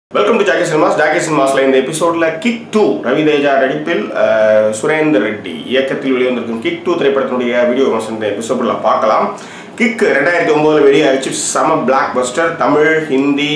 welcome to Jackie cinemas Jackie சினிமாஸ்ல இந்த எபிசோட்ல கிக் டூ ரவி தேஜா நடிப்பில் அஹ், சுரேந்தர் ரெட்டி இயக்கத்தில் வெளிவந்திருக்கும் கிக் டூ திரைப்படத்தினுடைய வீடியோ விமர்சனம் இந்த எபிசோட்ல பார்க்கலாம் கிக் ரெண்டாயிரத்தி ஒன்பதுல வெளியாகிச்சு செம பிளாக் பஸ்டர் தமிழ் ஹிந்தி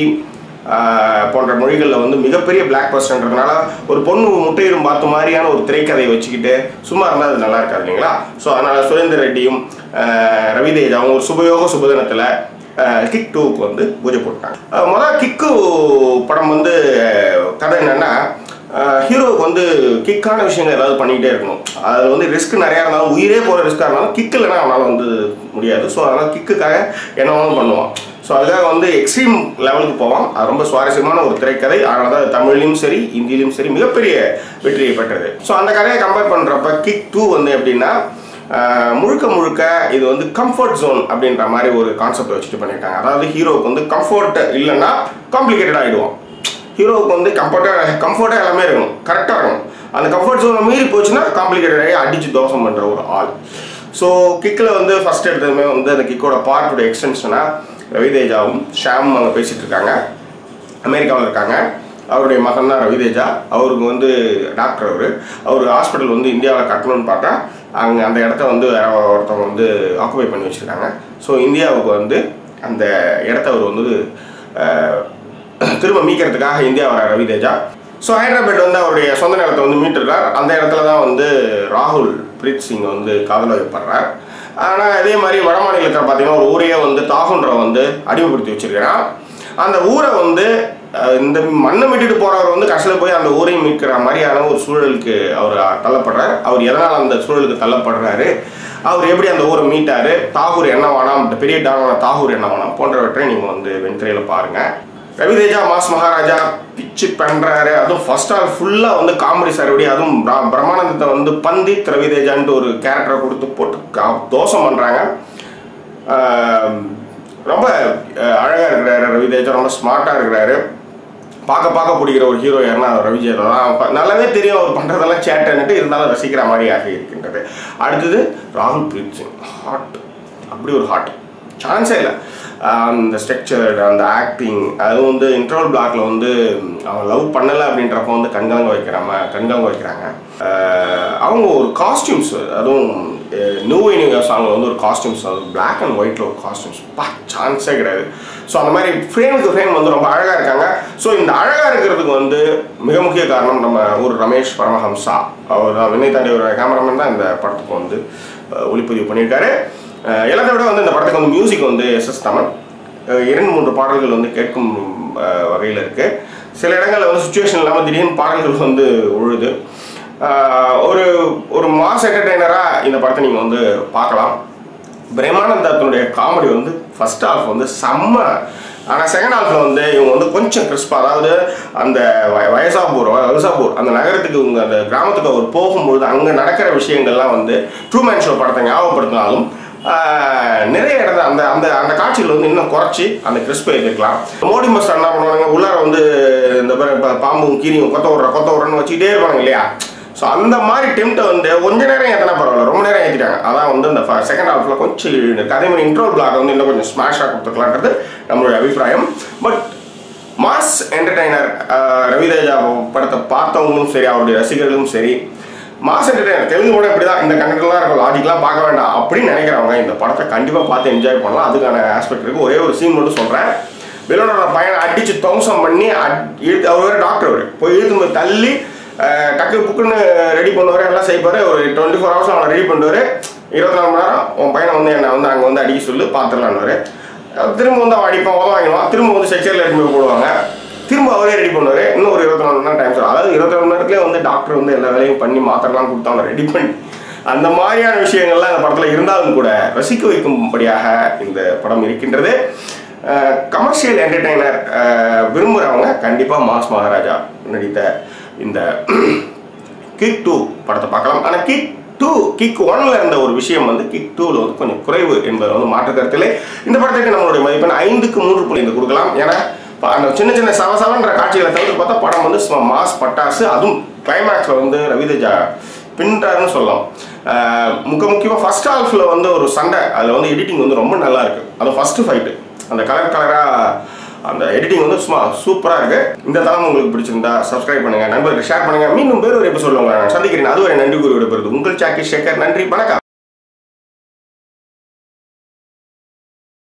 அஹ், போன்ற மொழிகளில் வந்து மிகப்பெரிய பிளாக் பஸ்டர்ன்றதுனால ஒரு பொண்ணு முட்டையிடும் பார்த்த மாதிரியான ஒரு திரைக்கதையை வச்சுக்கிட்டு சும்மா இருந்தால் அது நல்லா இருக்காது இல்லைங்களா ஸோ அதனால சுரேந்தர் ரெட்டியும் அஹ், ரவி தேஜாவும் ஒரு சுபயோக சுபதினத்தில் கிக் டூக்கு வந்து பூஜை போட்டாங்க அஹ் முதல் கிக்கு படம் வந்து அஹ், கதை என்னன்னா ஹீரோவுக்கு வந்து கிக்கான விஷயங்கள் ஏதாவது பண்ணிக்கிட்டே இருக்கணும் அது வந்து ரிஸ்க் நிறையா இருந்தாலும் உயிரே போகிற ரிஸ்க்காக இருந்தாலும் கிக் இல்லைன்னா அவனால் வந்து முடியாது ஸோ அதனால் கிக்குக்காக என்ன வேணாலும் பண்ணுவான் ஸோ அதுக்காக வந்து எக்ஸ்ட்ரீம் லெவலுக்கு போவான் அது ரொம்ப சுவாரஸ்யமான ஒரு திரைக்கதை அதனால தான் அது தமிழ்லையும் சரி இந்தியிலையும் சரி மிகப்பெரிய வெற்றியை பெற்றது ஸோ அந்த கதையை கம்பேர் பண்ணுறப்ப கிக் டூ வந்து எப்படின்னா ஆஹ் முழுக்க முழுக்க இது வந்து கம்ஃபர்ட் ஜோன் அப்படின்ற மாதிரி ஒரு கான்செப்ட் வச்சுட்டு பண்ணியிருக்காங்க அதாவது ஹீரோவுக்கு வந்து கம்ஃபர்ட் இல்லைன்னா காம்ப்ளிகேட்டட் ஆகிடுவோம் ஹீரோவுக்கு வந்து கம்ஃபர்ட்டாக கம்ஃபர்ட்டாக எல்லாமே இருக்கணும் கரெக்டாக இருக்கணும் அந்த கம்ஃபர்ட் ஜோனை மீறி போச்சுன்னா காம்ப்ளிகேட்டட் ஆகி அடிச்சு தோசம் பண்ணுற ஒரு ஆள் ஸோ கிக்கில் வந்து ஃபர்ஸ்ட் எடுத்ததுமே வந்து அந்த கிக்கோட பார்ட்டோட எக்ஸ்டென்ஷனாக ரவிதேஜாவும் ஷாமும் அங்கே பேசிகிட்டு இருக்காங்க அமெரிக்காவில் இருக்காங்க அவருடைய மகன் தான் ரவிதேஜா அவருக்கு வந்து டாக்டர் அவர் அவர் ஹாஸ்பிட்டல் வந்து இந்தியாவில் கட்டணும்னு பார்த்தா அங்கே அந்த இடத்த வந்து வேற ஒருத்தவங்க வந்து ஆக்குபை பண்ணி வச்சுருக்காங்க ஸோ இந்தியாவுக்கு வந்து அந்த இடத்த அவர் வந்து அஹ், திரும்ப மீட்கிறதுக்காக இந்தியா வர ரவிதேஜா ஸோ ஹைதராபாத் வந்து அவருடைய சொந்த நிலத்தை வந்து மீட்டிருக்கார் அந்த இடத்துல தான் வந்து ராகுல் பிரீத் சிங் வந்து காதல் வைப்படுறார் ஆனால் அதே மாதிரி வட மாநிலத்தில் பார்த்தீங்கன்னா ஒரு ஊரையே வந்து தாகுன்ற வந்து அடிமைப்படுத்தி வச்சிருக்கிறான் அந்த ஊரை வந்து அஹ், இந்த மண்ணை மீட்டுட்டு போறவர் வந்து கடைசியில் போய் அந்த ஊரையும் மீட்கிற மாதிரியான ஒரு சூழலுக்கு அவர் தள்ளப்படுறார் அவர் எதனால் அந்த சூழலுக்கு தள்ளப்படுறாரு அவர் எப்படி அந்த ஊரை மீட்டாரு தாகூர் என்ன வேணாம் இந்த பெரிய டானான தாகூர் என்ன வேணாம் போன்றவற்றை நீங்கள் வந்து வெண்திரையில் பாருங்க ரவிதேஜா மாஸ் மகாராஜா பிச்சு பண்றாரு அதுவும் ஃபர்ஸ்ட் ஆல் ஃபுல்லாக வந்து காமெடி சரவடி அதுவும் பிர- பிரம்மானந்தத்தை வந்து பந்தித் ரவிதேஜான்ட்டு ஒரு கேரக்டரை கொடுத்து போட்டு கா- தோசம் பண்ணுறாங்க ஆஹ் ரொம்ப அஹ், அழகா இருக்கிறாரு ரவிதேஜா ரொம்ப ஸ்மார்ட்டா இருக்கிறாரு பார்க்க பார்க்க பிடிக்கிற ஒரு ஹீரோ யாருன்னா அது ரவிஜேதா தான் ப- நல்லாவே தெரியும் அவர் பண்றதெல்லாம் சேட்டன்ட்டு இருந்தாலும் ரசிக்கிற மாதிரியாக இருக்கின்றது அடுத்தது ராகுல் பிரீத் சிங் ஹாட் அப்படி ஒரு ஹாட் சான்ஸே இல்லை அந்த ஸ்ட்ரக்சர் அந்த ஆக்டிங் அது வந்து இன்டர்வல் பிளாக்ல வந்து அவன் லவ் பண்ணலை அப்படின்றப்ப வந்து கண்கலங்க வைக்கிறாம கண்கலங்க வைக்கிறாங்க ஆஹ் அவங்க ஒரு காஸ்டியூம்ஸ் அதுவும் நியூ நியூ சாங்கில் வந்து ஒரு காஸ்டியூம்ஸ் அது பிளாக் அண்ட் ஒயிட்ல ஒரு காஸ்டியூம்ஸ் பா சான்ஸே கிடையாது ஸோ அந்த மாதிரி ஃப்ரேமுக்கு ஃப்ரேம் வந்து ரொம்ப அழகாக இருக்காங்க ஸோ இந்த அழகாக இருக்கிறதுக்கு வந்து மிக முக்கிய காரணம் நம்ம ஒரு ரமேஷ் பரமஹம்சா அவர் தான் வினய் தாண்டி ஒரு கேமராமேன் தான் இந்த படத்துக்கு வந்து அஹ், ஒளிப்பதிவு பண்ணியிருக்காரு அஹ், எல்லாத்தை விட வந்து இந்த படத்துக்கு வந்து மியூசிக் வந்து எஸ் எஸ் தமன் அஹ், இரண்டு மூன்று பாடல்கள் வந்து கேட்கும் வகையில் இருக்கு சில இடங்களில் வந்து சுச்சுவேஷன் இல்லாமல் திடீர்னு பாடல்கள் வந்து உழுது அஹ், ஒரு ஒரு மாஸ் என்டர்டெய்னராக இந்த படத்தை நீங்கள் வந்து பார்க்கலாம் பிரேமானந்தத்தினுடைய காமெடி வந்து ஃபர்ஸ்ட் ஹாஃப் வந்து செம்ம ஆனால் செகண்ட் ஹாஃப்ல வந்து இவங்க வந்து கொஞ்சம் கிறிஸ்பா அதாவது அந்த வய- வயசாப்பூர் வயசாப்பூர் அந்த நகரத்துக்கு இவங்க அந்த கிராமத்துக்கு அவர் போகும்பொழுது அங்கே நடக்கிற விஷயங்கள்லாம் வந்து ட்ரூமேன் ஷோ படத்தை ஞாபகப்படுத்தினாலும் ஆஹ், நிறைய இடத்துல அந்த அந்த அந்த காட்சிகள் வந்து இன்னும் குறைச்சி அந்த கிறிஸ்பை எதிர்க்கலாம் மோடி மஸ்டர் என்ன பண்ணுவாங்க உள்ளார வந்து இந்த மாதிரி பா- பாம்பும் கீரியும் கொத்த விட்ற கொத்த விட்றன்னு வச்சுக்கிட்டே இருப்பாங்க இல்லையா ஸோ அந்த மாதிரி டெம்ட்டை வந்து கொஞ்ச நேரம் ஏற்றினா பரவாயில்ல ரொம்ப நேரம் ஏற்றிட்டாங்க அதான் வந்து இந்த செகண்ட் ஹாஃபில் கொஞ்சம் இருக்கு அதே மாதிரி இன்ட்ரோல் பிளாக் வந்து இன்னும் கொஞ்சம் ஸ்மாஷாக கொடுத்துக்கலான்றது நம்மளுடைய அபிப்பிராயம் பட் மாஸ் என்டர்டைனர் ரவிதேஜா படத்தை பார்த்தவங்களும் சரி அவருடைய ரசிகர்களும் சரி மாஸ் என்டர்டைனர் தெலுங்கு படம் இப்படி தான் இந்த கண்டென்ட்லாம் இருக்கும் லாஜிக்லாம் பார்க்க வேண்டாம் அப்படின்னு நினைக்கிறவங்க இந்த படத்தை கண்டிப்பாக பார்த்து என்ஜாய் பண்ணலாம் அதுக்கான ஆஸ்பெக்ட் இருக்குது ஒரே ஒரு சீன் மட்டும் சொல்கிறேன் வில்லனோட பையனை அடிச்சு துவம்சம் பண்ணி அட்- இழுத்து அவர் வேறு டாக்டர் அவர் போய் இழுத்து போய் தள்ளி அஹ், டக்கு புக்குன்னு ரெடி பண்ணுவார் எல்லாம் செய்வார் ஒரு டுவெண்ட்டி ஃபோர் ஹவர்ஸ் அவனை ரெடி பண்ணுவார் இருபத்தி நாலு மணி நேரம் உன் பையனை வந்து என்னை வந்து அங்கே வந்து அடிக்க சொல்லி பார்த்துடலான்னு திரும்ப வந்து அவன் அடிப்பான் உதவ வாங்கிடுவான் திரும்ப வந்து செக்ஷுவல் எடுத்து போய் போடுவாங்க திரும்ப அவரே ரெடி பண்ணுவார் இன்னும் ஒரு இருபத்தி நாலு மணி நேரம் டைம் சொல்லுவாங்க அதாவது இருபத்தி நாலு மணி நேரத்துலேயே வந்து டாக்டர் வந்து எல்லா வேலையும் பண்ணி மாத்திரலாம் கொடுத்து அவனை ரெடி பண்ணி அந்த மாதிரியான விஷயங்கள்லாம் இந்த படத்தில் இருந்தாலும் கூட ரசிக்க வைக்கும்படியாக இந்த படம் இருக்கின்றது கமர்ஷியல் என்டர்டெய்னர் விரும்புகிறவங்க கண்டிப்பாக மாஸ் மகாராஜா நடித்த இந்த கிக் டூ படத்தை பார்க்கலாம் ஆனால் கிக் டூ கிக் ஒன்ல இருந்த ஒரு விஷயம் வந்து கிக் டூவில் வந்து கொஞ்சம் குறைவு என்பது வந்து மாற்று கருத்திலே இந்த படத்துக்கு நம்மளுடைய மதிப்பெண் ஐந்துக்கு மூன்று புள்ளி ஐந்து கொடுக்கலாம் ஏன்னா ப- அந்த சின்ன சின்ன சவசவன்ற காட்சிகளை தவிர்த்து பார்த்தா படம் வந்து சும்மா மாஸ் பட்டாசு அதுவும் கிளைமேக்ஸில் வந்து ரவிதேஜா பின்றாருன்னு சொல்லலாம் ஆஹ் முக்க முக்கியமாக ஃபர்ஸ்ட் ஹால்ஃபில் வந்து ஒரு சண்டை அதில் வந்து எடிட்டிங் வந்து ரொம்ப நல்லா இருக்கு அது ஃபர்ஸ்ட் ஃபைட்டு அந்த கலர் கலராக அந்த எடிட்டிங் வந்து சும்மா சூப்பராக இருக்கு இந்த தளம் உங்களுக்கு பிடிச்சிருந்தா சப்ஸ்கிரைப் பண்ணுங்க நண்பர்களுக்கு ஷேர் பண்ணுங்க மீண்டும் வேறொரு எபிசோட உங்களை நான் சந்திக்கிறேன் அதுவரை நன்றி கூறி விடைபெறுது உங்கள் சாக்கி சேகர் நன்றி வணக்கம்